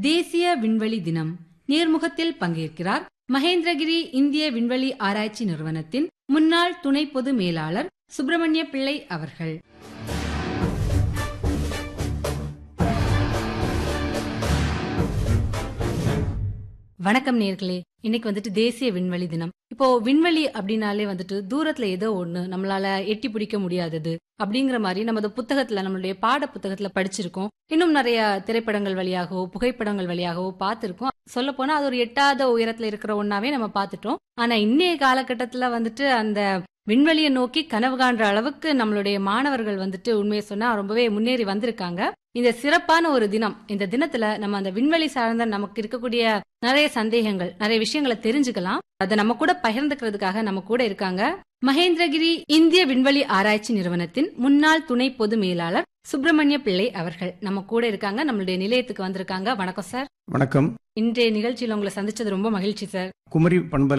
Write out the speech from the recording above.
தேசிய விண்வெளி தினம் நேர்முகத்தில் பங்கேற்கிறார் மகேந்திரகிரி இந்திய விண்வெளி ஆராய்ச்சி நிறுவனத்தின் முன்னாள் துணை பொது மேலாளர் சுப்பிரமணிய பிள்ளை அவர்கள் வணக்கம் நேர்களே இன்னைக்கு வந்துட்டு தேசிய விண்வெளி தினம் இப்போ விண்வெளி அப்படின்னாலே வந்துட்டு தூரத்துல ஏதோ ஒண்ணு நம்மளால எட்டி பிடிக்க முடியாதது அப்படிங்கிற மாதிரி நம்ம புத்தகத்துல நம்மளுடைய பாட புத்தகத்துல படிச்சிருக்கோம் இன்னும் நிறைய திரைப்படங்கள் வழியாகவோ புகைப்படங்கள் வழியாகவோ பார்த்திருக்கோம் சொல்ல போனா அது ஒரு எட்டாத உயரத்துல இருக்கிற ஒன்னாவே நம்ம பார்த்துட்டோம் ஆனா இன்னைய காலகட்டத்துல வந்துட்டு அந்த விண்வெளியை நோக்கி கனவு காண்ற அளவுக்கு நம்மளுடைய மாணவர்கள் வந்துட்டு உண்மையை சொன்னா ரொம்பவே முன்னேறி வந்திருக்காங்க இந்த சிறப்பான ஒரு தினம் இந்த தினத்துல நம்ம அந்த விண்வெளி சார்ந்த நமக்கு இருக்கக்கூடிய நிறைய சந்தேகங்கள் நிறைய விஷயங்களை தெரிஞ்சுக்கலாம் அதை நம்ம கூட பகிர்ந்துக்கிறதுக்காக நம்ம கூட இருக்காங்க மகேந்திரகிரி இந்திய விண்வெளி ஆராய்ச்சி நிறுவனத்தின் முன்னாள் துணை பொது மேலாளர் சுப்பிரமணிய பிள்ளை அவர்கள் நம்ம கூட இருக்காங்க நம்மளுடைய நிலையத்துக்கு வந்திருக்காங்க வணக்கம் சார் வணக்கம் இன்றைய நிகழ்ச்சியில உங்களை சந்திச்சது ரொம்ப மகிழ்ச்சி சார் குமரி பண்பலை